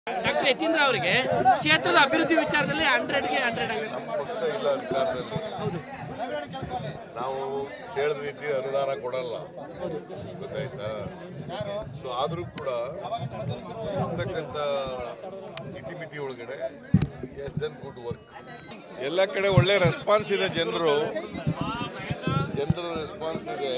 Doctor Yathindra ಅವರಿಗೆ ಕ್ಷೇತ್ರದ ಅಭಿವೃದ್ಧಿ ವಿಚಾರದಲ್ಲಿ ಹಂಡ್ರೆಡ್ಗೆ ಹಂಡ್ರೆಡ್ ಆಗುತ್ತೆ ನಮ್ಮ ಪಕ್ಷ ಇಲ್ಲ ಅಧಿಕಾರದಲ್ಲಿ ಹೌದು ನಾವು ಕೇಳಿದ ರೀತಿ ಅನುದಾನ ಕೊಡಲ್ಲ ಹೌದು ಗೊತ್ತಾಯ್ತಾ ಸೊ ಆದರೂ ಕೂಡ ಇರ್ತಕ್ಕಂಥ ಇತಿಮಿತಿ ಒಳಗಡೆ ಎಸ್ ದೆನ್ ಗುಡ್ ವರ್ಕ್ ಎಲ್ಲ ಕಡೆ ಒಳ್ಳೆ ರೆಸ್ಪಾನ್ಸ್ ಇದೆ ಜನರು ಜನರ ರೆಸ್ಪಾನ್ಸ್ ಇದೆ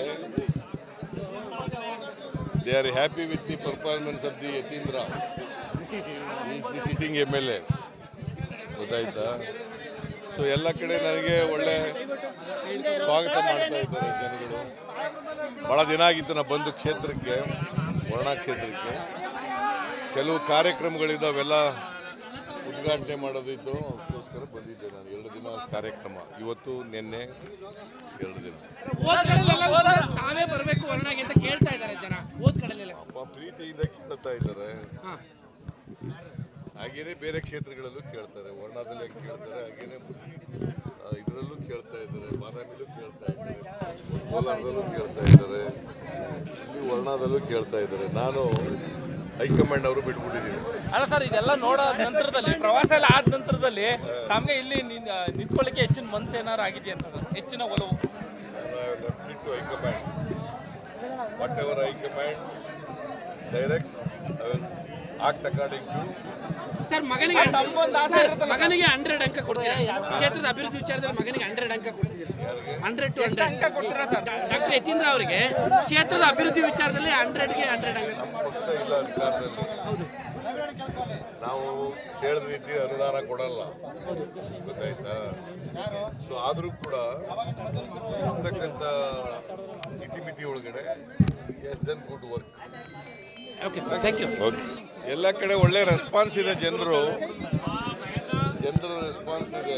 they are happy with the performance of the Yatindra is the sitting M L A ಗೊತ್ತಾಯ್ತಾ ಸೊ ಎಲ್ಲ ಕಡೆ ನನಗೆ ಒಳ್ಳೆ ಸ್ವಾಗತ ಮಾಡ್ತಾ ಇದ್ದಾರೆ ಜನಗಳು ಭಾಳ ದಿನ ಆಗಿತ್ತು ನಾ ಬಂದು ಕ್ಷೇತ್ರಕ್ಕೆ ವರ್ಣಾ ಕ್ಷೇತ್ರಕ್ಕೆ ಕೆಲವು ಕಾರ್ಯಕ್ರಮಗಳಿದ್ದಾವೆಲ್ಲ ಉದ್ಘಾಟನೆ ಮಾಡೋದಿತ್ತು ಅದಕ್ಕೋಸ್ಕರ ಬಂದಿದ್ದೆ ನಾನು ಎರಡು ದಿನ ಕಾರ್ಯಕ್ರಮ ಇವತ್ತು ನಿನ್ನೆ ಎರಡು ದಿನ ಓದ್ ಕಡೆಲೆಲ್ಲ ಕೂಡ ತಾವೇ ಬರಬೇಕು ವರ್ಣಾಗೆ ಅಂತ ಕೇಳ್ತಾ ಇದ್ದಾರೆ ಜನ ಓದ್ ಕಡೆಲೆಲ್ಲ ಅಪ್ಪ ಪ್ರೀತಿಯಿಂದ ಕೇಳ್ತಾ ಇದ್ದಾರೆ ಹಾ ಹಾಗೇನೆ ಬೇರೆ ಕ್ಷೇತ್ರಗಳಲ್ಲೂ ಕೇಳ್ತಾರೆ ವರ್ಣದಲ್ಲಿ ಹೆಂಗೆ ಕೇಳ್ತಾರೆ ಹಾಗೇನೆ ಆ, ಇದರಲ್ಲೂ ಕೇಳ್ತಾ ಇದ್ದಾರೆ ಬಾದಾಮಿಲೂ ಕೇಳ್ತಾ ಇದ್ದಾರೆ ಕೋಲಾರದಲ್ಲೂ ಕೇಳ್ತಾ ಇದ್ದಾರೆ ಇಲ್ಲಿ ವರ್ಣದಲ್ಲೂ ಕೇಳ್ತಾ ಇದ್ದಾರೆ ನಾನು ಹೈಕಮಾಂಡ್ ಅವರು ಬಿಟ್ಬಿಟ್ಟಿದ್ದೀನಿ ಅಲ್ಲ ಸರ್ ಇದೆಲ್ಲ ನೋಡೋ ನಂತರದಲ್ಲಿ ಪ್ರವಾಸ ಎಲ್ಲ ಆದ ನಂತರದಲ್ಲಿ ತಮಗೆ ಇಲ್ಲಿ ನಿನ್- ನಿಂತ್ಕೊಳ್ಳಿಕ್ಕೆ ಹೆಚ್ಚಿನ ಮನ್ಸು ಏನಾರು ಆಗಿದೆಯಾ ಅಂತ ಸರ್? ಹೆಚ್ಚಿನ ಒಲವು left it to high command whatever high command directs act according to sir ಮಗನಿಗೆ ತಮ್ಗೊಂದು ಆಸೆ ಸರ್ ಇರುತ್ತಲ್ಲ ಮಗನಿಗೆ ಹಂಡ್ರೆಡ್ ಅಂಕ ಕೊಡ್ತೀರಾ ಕ್ಷೇತ್ರದ ಅಭಿವೃದ್ಧಿ ವಿಚಾರದಲ್ಲಿ ಮಗನಿಗೆ ಹಂಡ್ರೆಡ್ ಅಂಕ ಕೊಡ್ತಿದ್ದೀರಾ ಹಂಡ್ರೆಡ್ ಟು ಹಂಡ್ರೆಡ್ ಅಂಕ ಕೊಡ್ತೀರಾ ಸರ್? ಡಾಕ್ಟರ್ ಯತೀಂದ್ರ ಅವರಿಗೆ ಕ್ಷೇತ್ರದ ಅಭಿವೃದ್ಧಿ ವಿಚಾರದಲ್ಲಿ ಹಂಡ್ರೆಡ್ಗೆ ಹಂಡ್ರೆಡ್ ಆಗುತ್ತೆ ನಮ್ಮ ಪಕ್ಷ ಇಲ್ಲ ಅಧಿಕಾರದಲ್ಲಿ ಹೌದು ನಾವು ಕೇಳಿದ ರೀತಿ ಅನುದಾನ ಕೊಡಲ್ಲ ಹೌದು ಗೊತ್ತಾಯ್ತಾ ಸೊ ಆದರೂ ಕೂಡ ಇರ್ತಕ್ಕಂಥ ಇತಿಮಿತಿ ಒಳಗಡೆ yes then good work okay sir thank you ಎಲ್ಲ ಕಡೆ ಒಳ್ಳೆ ರೆಸ್ಪಾನ್ಸ್ ಇದೆ ಜನರು ಜನರ ರೆಸ್ಪಾನ್ಸ್ ಇದೆ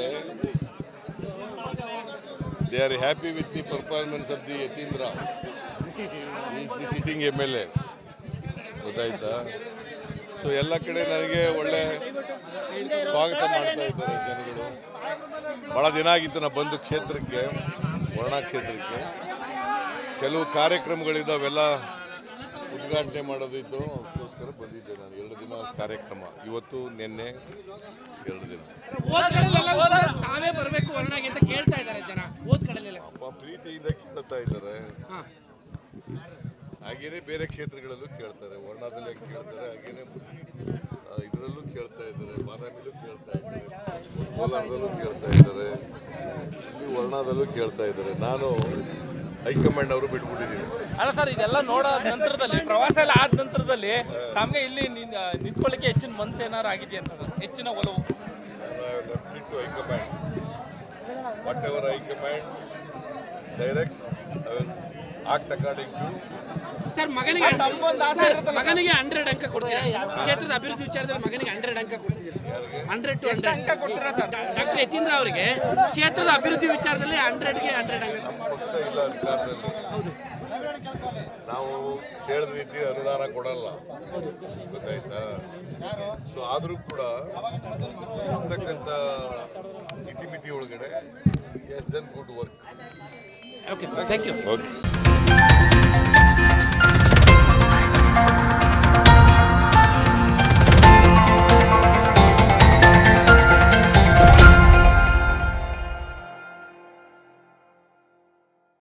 they are happy with the performance of the Yatindra is the sitting M L A ಗೊತ್ತಾಯ್ತಾ ಸೊ ಎಲ್ಲ ಕಡೆ ನನಗೆ ಒಳ್ಳೆ ಸ್ವಾಗತ ಮಾಡ್ತಾ ಇದ್ದಾರೆ ಜನಗಳು ಭಾಳ ದಿನ ಆಗಿತ್ತು ನಾ ಬಂದು ಕ್ಷೇತ್ರಕ್ಕೆ ವರ್ಣಾ ಕ್ಷೇತ್ರಕ್ಕೆ ಕೆಲವು ಕಾರ್ಯಕ್ರಮಗಳಿದ್ದಾವೆಲ್ಲ ಉದ್ಘಾಟನೆ ಮಾಡೋದಿತ್ತು ಅದಕ್ಕೋಸ್ಕರ ಬಂದಿದ್ದೆ ನಾನು ಎರಡು ದಿನ ಕಾರ್ಯಕ್ರಮ ಇವತ್ತು ನಿನ್ನೆ ಎರಡು ದಿನ ಓದ್ ಕಡೆಲೆಲ್ಲ ಕೂಡ ತಾವೇ ಬರಬೇಕು ವರ್ಣಾಗೆ ಅಂತ ಕೇಳ್ತಾ ಇದ್ದಾರೆ ಜನ ಓದ್ ಕಡೆಲೆಲ್ಲ ಅಪ್ಪ ಪ್ರೀತಿಯಿಂದ ಕೇಳ್ತಾ ಇದ್ದಾರೆ ಹಾ ಹಾಗೇನೆ ಬೇರೆ ಕ್ಷೇತ್ರಗಳಲ್ಲೂ ಕೇಳ್ತಾರೆ ವರ್ಣದಲ್ಲಿ ಹೆಂಗೆ ಕೇಳ್ತಾರೆ ಹಾಗೇನೆ ಆ, ಇದರಲ್ಲೂ ಕೇಳ್ತಾ ಇದ್ದಾರೆ ಬಾದಾಮಿಲೂ ಕೇಳ್ತಾ ಇದ್ದಾರೆ ಕೋಲಾರದಲ್ಲೂ ಕೇಳ್ತಾ ಇದ್ದಾರೆ ಇಲ್ಲಿ ವರ್ಣದಲ್ಲೂ ಕೇಳ್ತಾ ಇದ್ದಾರೆ ನಾನು ಹೈಕಮಾಂಡ್ ಅವರು ಬಿಟ್ಬಿಟ್ಟಿದ್ದೀನಿ ಅಲ್ಲ ಸರ್ ಇದೆಲ್ಲ ನೋಡೋ ನಂತರದಲ್ಲಿ ಪ್ರವಾಸ ಎಲ್ಲ ಆದ ನಂತರದಲ್ಲಿ ತಮಗೆ ಇಲ್ಲಿ ನಿನ್- ನಿಂತ್ಕೊಳ್ಳಿಕ್ಕೆ ಹೆಚ್ಚಿನ ಮನ್ಸು ಏನಾರು ಆಗಿದೆಯಾ ಅಂತ ಸರ್? ಹೆಚ್ಚಿನ ಒಲವು left it to high command whatever high command directs act according to sir ಮಗನಿಗೆ ತಮ್ಗೊಂದು ಆಸೆ ಸರ್ ಇರುತ್ತಲ್ಲ ಮಗನಿಗೆ ಹಂಡ್ರೆಡ್ ಅಂಕ ಕೊಡ್ತೀರಾ ಕ್ಷೇತ್ರದ ಅಭಿವೃದ್ಧಿ ವಿಚಾರದಲ್ಲಿ ಮಗನಿಗೆ ಹಂಡ್ರೆಡ್ ಅಂಕ ಕೊಡ್ತಿದ್ದೀರಾ ಹಂಡ್ರೆಡ್ ಟು ಎಷ್ಟು ಅಂಕ ಕೊಡ್ತೀರಾ ಸರ್? ಡಾಕ್ಟರ್ ಯತೀಂದ್ರ ಅವರಿಗೆ ಕ್ಷೇತ್ರದ ಅಭಿವೃದ್ಧಿ ವಿಚಾರದಲ್ಲಿ ಹಂಡ್ರೆಡ್ಗೆ ಹಂಡ್ರೆಡ್ ಆಗುತ್ತೆ ನಮ್ಮ ಪಕ್ಷ ಇಲ್ಲ ಅಧಿಕಾರದಲ್ಲಿ ಹೌದು ನಾವು ಕೇಳಿದ ರೀತಿ ಅನುದಾನ ಕೊಡಲ್ಲ ಹೌದು ಗೊತ್ತಾಯ್ತಾ ಸೊ ಆದರೂ ಕೂಡ ಇರ್ತಕ್ಕಂಥ ಇತಿಮಿತಿ ಒಳಗಡೆ yes then good work okay sir thank you okay